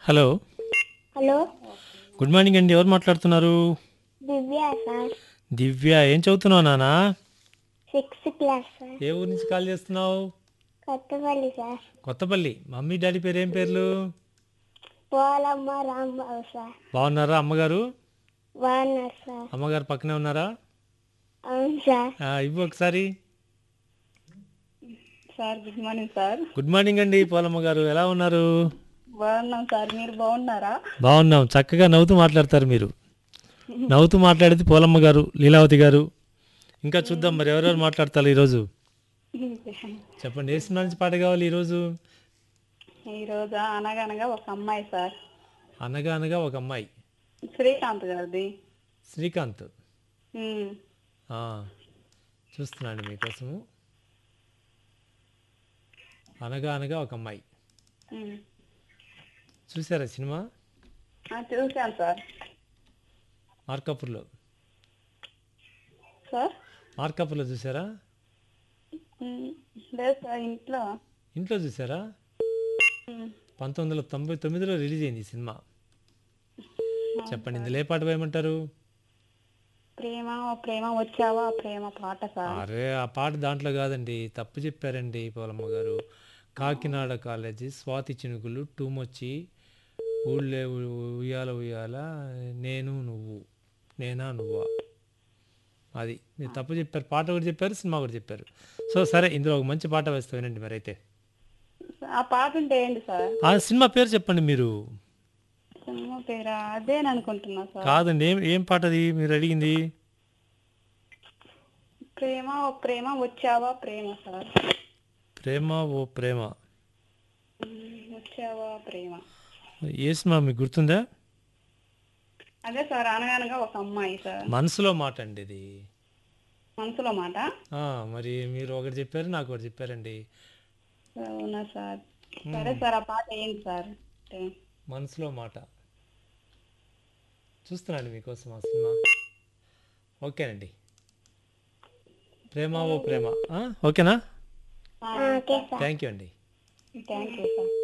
Hello hello good morning అండి ఎవరు మాట్లాడుతున్నారు దివ్య సార్ దివ్య ఏం చదువుతున్నావు నానా సిక్స్త్ క్లాస్ సార్ ఏ ఊరు నుంచి కాల్ చేస్తున్నావు Kothapalli sir Kothapalli mummy daddy పేరు ఏం పేర్లు పోలమ్మ రాంబాబు సార్ బాగున్నారా అమ్మగారు బాగున్నారు సార్ అమ్మగారు పక్కనే ఉన్నారా అవును సార్ ఆ, ఇవ్వు ఒకసారి sir good morning sir good morning అండి పోలమ్మ గారు ఎలా ఉన్నారు బాగున్నాం సార్ మీరు బాగున్నారా బాగున్నాం చక్కగా నవ్వుతూ మాట్లాడతారు మీరు నవ్వుతూ మాట్లాడేది పోలమ్మ గారు లీలావతి గారు ఇంకా చూద్దాం మరి ఎవరెవరు మాట్లాడతారు ఈరోజు చెప్పండి ఏ సినిమా నుంచి పాట కావాలి ఈరోజు ఈరోజు అనగనగా ఒక అమ్మాయి సార్ అనగా అనగా ఒక అమ్మాయి శ్రీకాంత్ గారిది శ్రీకాంత్ ఉమ్. ఆ, చూస్తున్నాను మీకోసము అనగా అనగా ఒక అమ్మాయి ఉమ్. చూసారా సినిమా ఆ, చూశాను సార్ మార్కాపూర్లో సార్ మార్కాపూర్లో చూసారా ఉమ్. లేదు సార్ ఇంట్లో ఇంట్లో చూసారా ఉమ్. పంతొమ్మిది వందల తొంభై తొమ్మిదిలో రిలీజ్ అయింది ఈ సినిమా చెప్పండి ఇందులో ఏ పాట వేయమంటారు ప్రేమ ఓ ప్రేమ వచ్చావా ప్రేమ పాట సార్ అరే ఆ పాట దాంట్లో కాదండి తప్పు చెప్పారండి పోలమ్మ గారు కాకినాడ కాలేజీ స్వాతి చినుకులు టూమొచ్చి ఊళ్ళే ఉ- ఉయ్యాల ఉయ్యాల నేను నువ్వు నేనా నువ్వా అది మీరు తప్పు చెప్పారు పాట కూడా చెప్పారు సినిమా కూడా చెప్పారు సో సరే ఇందులో ఒక మంచి పాట వేస్తా వినండి మరి అయితే ఆ పాట ఉంటే ఏంటి సార్ ఆ సినిమా పేరు చెప్పండి మీరు సినిమా పేరా అదేననుకుంటున్నా సార్ కాదండి ఏం ఏం పాట అది మీరు అడిగింది ప్రేమ ఓ ప్రేమ వచ్చావా ప్రేమ సార్ ప్రేమ ఓ ప్రేమ ఉమ్. వచ్చావా ప్రేమ ఏ సినిమా మీకు గుర్తుందా అదే సార్ అనగనగా ఒక అమ్మాయి సార్ మనసులో మాట అండి ఇది మనసులో మాట ఆ, మరి మీరు ఒకటి చెప్పారు నాకు ఒకటి చెప్పారండి అవునా సార్ సరే సార్ ఆ పాట ఏంటి సార్ అంటే మనసులో మాట చూస్తున్నాను మీకోసం ఆ సినిమా ఓకేనండి ప్రేమ ఓ ప్రేమ ఆ, ఓకేనా ఓకే సార్ థ్యాంక్ యూ అండి థ్యాంక్ యూ సార్